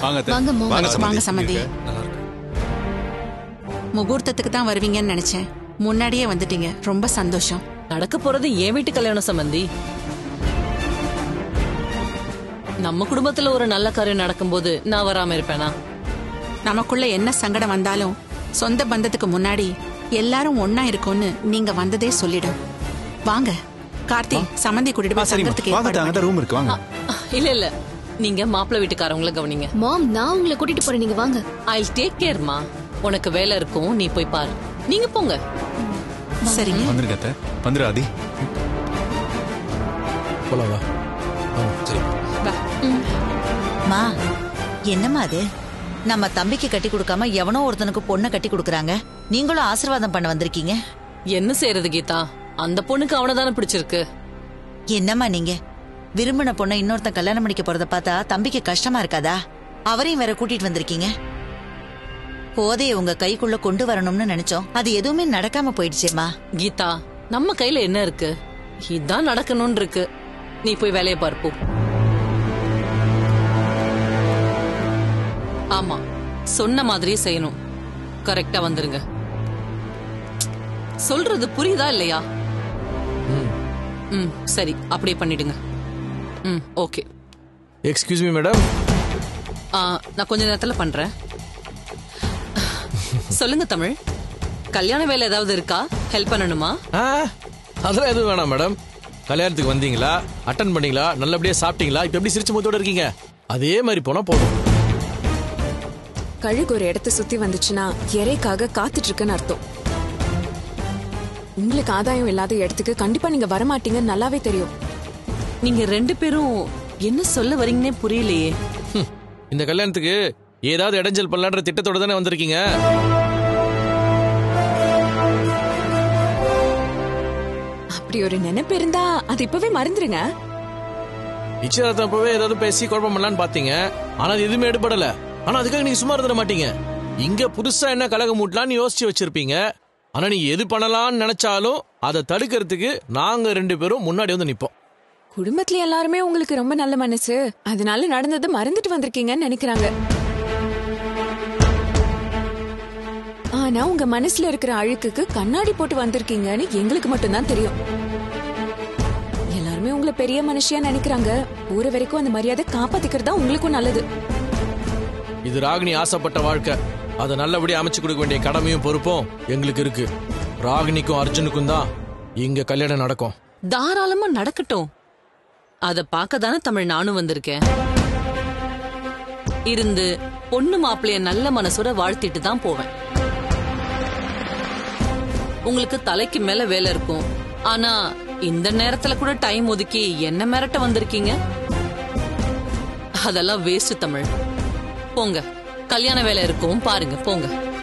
வாங்க அத்தை. வாங்க, மோ. வாங்க வாங்க, சம்மந்தி சம்மந்தி. நல்லா இருக்கு முகூர்த்தத்துக்கு தான் வருவீங்கன்னு நினைச்சேன் முன்னாடியே வந்துட்டீங்க ரொம்ப சந்தோஷம் நடக்க போறது என் வீட்டு கல்யாணம் சம்பந்தி நம்ம குடும்பத்துல ஒரு நல்ல காரியம் நடக்கும்போது நான் வராம இருப்பேனா நமக்குள்ள என்ன சங்கடம் வந்தாலும் சொந்த பந்தத்துக்கு முன்னாடி எல்லாரும் ஒன்னா இருக்கோம்னு நீங்க வந்ததே சொல்லிடும் வாங்க கார்த்தி சம்மந்தி கூட்டிட்டு ஆ, போய் சரிம்மா சங்கத்துக்கு வாங்க அத்தை, ஏற்பாடு அங்கிட்ட ரூம் இருக்கு வாங்க அஹ், இல்ல இல்ல நீங்க மாப்பிள்ளை வீட்டுக்காரவங்கள கவனிங்க மாம் நான் உங்களை கூட்டிட்டு போறேன் நீங்க வாங்க ஐ டேக் கேர்மா உனக்கு வேலை இருக்கும் நீ போய் பாரு நீங்க போங்க பண்ணு. சரிங்க வந்துருங்க அத்தை வந்துரு ஆதி போலாம் வா சரி மா என்னம்மா அது நம்ம தம்பிக்கு கட்டி கொடுக்காம எவனோ ஒருத்தனுக்கு பொண்ணை கட்டி கொடுக்கறாங்க நீங்களும் ஆசீர்வாதம் பண்ண வந்திருக்கீங்க என்ன செய்யறது கீதா அந்த பொண்ணுக்கு அவனை தானே பிடிச்சிருக்கு என்னம்மா நீங்க விரும்பின பொண்ணை இன்னொருத்தன் கல்யாணம் பண்ணிக்க போறத பார்த்தா தம்பிக்கு கஷ்டமா இருக்காதா அவரையும் வேற கூட்டிட்டு வந்திருக்கீங்க போதைய உங்க கைக்குள்ள கொண்டு வரணும்னு நினைச்சோம் அது எதுவுமே நடக்காம போயிடுச்சேம்மா கீதா நம்ம கையில என்ன இருக்கு இதான் நடக்கணும்னு இருக்கு நீ போய் வேலையை பார்ப்போ ஆமா சொன்ன மாதிரியே செய்யணும் கரெக்டா வந்துருங்க சொல்றது புரியுதா இல்லையா ம் சரி அப்படியே பண்ணிடுங்க ம் ஓகே எக்ஸ்கியூஸ் மீ மேடம் ஆ, நான் கொஞ்ச நேரத்துல பண்றேன் சொல்லுங்க தமிழ் கல்யாண வேலை ஏதாவது இருக்கா ஹெல்ப் பண்ணணுமா ஆ அதெல்லாம் எதுவும் வேணாம் மேடம் கல்யாணத்துக்கு வந்தீங்களா அட்டன் பண்ணீங்களா நல்லபடியா சாப்பிட்டீங்களா இப்ப எப்படி சிரிச்ச முகத்தோட இருக்கீங்க அதே மாதிரி போனா போதும் கழுகு ஒரு இடத்த சுத்தி வந்துச்சுன்னா இறைக்காக காத்துட்டு இருக்குன்னு அர்த்தம் உங்களுக்கு ஆதாயம் இல்லாத இடத்துக்கு கண்டிப்பா நீங்க வரமாட்டீங்கன்னு நல்லாவே தெரியும் நீங்க ரெண்டு பேரும் என்ன சொல்ல வரீங்கன்னே புரியலையே ஹம், இந்த கல்யாணத்துக்கு ஏதாவது இடைஞ்சல் பண்ணலான்ற திட்டத்தோட தானே வந்திருக்கீங்க அப்படி ஒரு நினைப்பு இருந்தா அது இப்பவே மறந்துருங்க நிச்சயதார்த்தம் அப்பவே ஏதாவது பேசி குழப்பம் பண்ணலான்னு பாத்தீங்க ஆனா அது எதுவுமே எடுபடல ஆனா அதுக்காக நீங்க சும்மா இருந்துட மாட்டீங்க இங்க புதுசா என்ன கலகம் மூட்டலாம்னு யோசிச்சு வச்சிருப்பீங்க ஆனா நீங்க எது பண்ணலாம்னு நினைச்சாலும் அதை தடுக்கிறதுக்கு நாங்க ரெண்டு பேரும் முன்னாடி வந்து நிப்போம் குடும்பத்துல எல்லாருமே உங்களுக்கு ரொம்ப நல்ல மனசு அதனால நடந்ததை மறந்துட்டு வந்திருக்கீங்கன்னு நினைக்கிறாங்க ஆனா உங்க மனசுல இருக்கிற அழுக்குக்கு கண்ணாடி போட்டு வந்திருக்கீங்கன்னு எங்களுக்கு மட்டும்தான் தெரியும் எல்லாருமே உங்களை பெரிய மனுஷியா நினைக்கிறாங்க ஊர வரைக்கும் அந்த மரியாதை காப்பாத்திக்கிறது தான் உங்களுக்கும் நல்லது இது ராகினி ஆசைப்பட்ட வாழ்க்கை அதை நல்லபடியா அமைச்சு கொடுக்க வேண்டிய கடமையும் பொறுப்பும் எங்களுக்கு இருக்கு ராகினிக்கும் அர்ஜுனுக்கும் தான் இங்க கல்யாணம் நடக்கும் தாராளமா நடக்கட்டும் அத பார்க்க தானே தமிழ் நானும் வந்திருக்கேன் இருந்து பொண்ணு மாப்பிளைய நல்ல மனசோட வாழ்த்திட்டு தான் போவேன் உங்களுக்கு தலைக்கு மேல வேலை இருக்கும் ஆனா இந்த நேரத்துல கூட டைம் ஒதுக்கி என்ன மிரட்ட வந்திருக்கீங்க அதெல்லாம் வேஸ்ட் தமிழ் போங்க கல்யாண வேலை இருக்கும் பாருங்க போங்க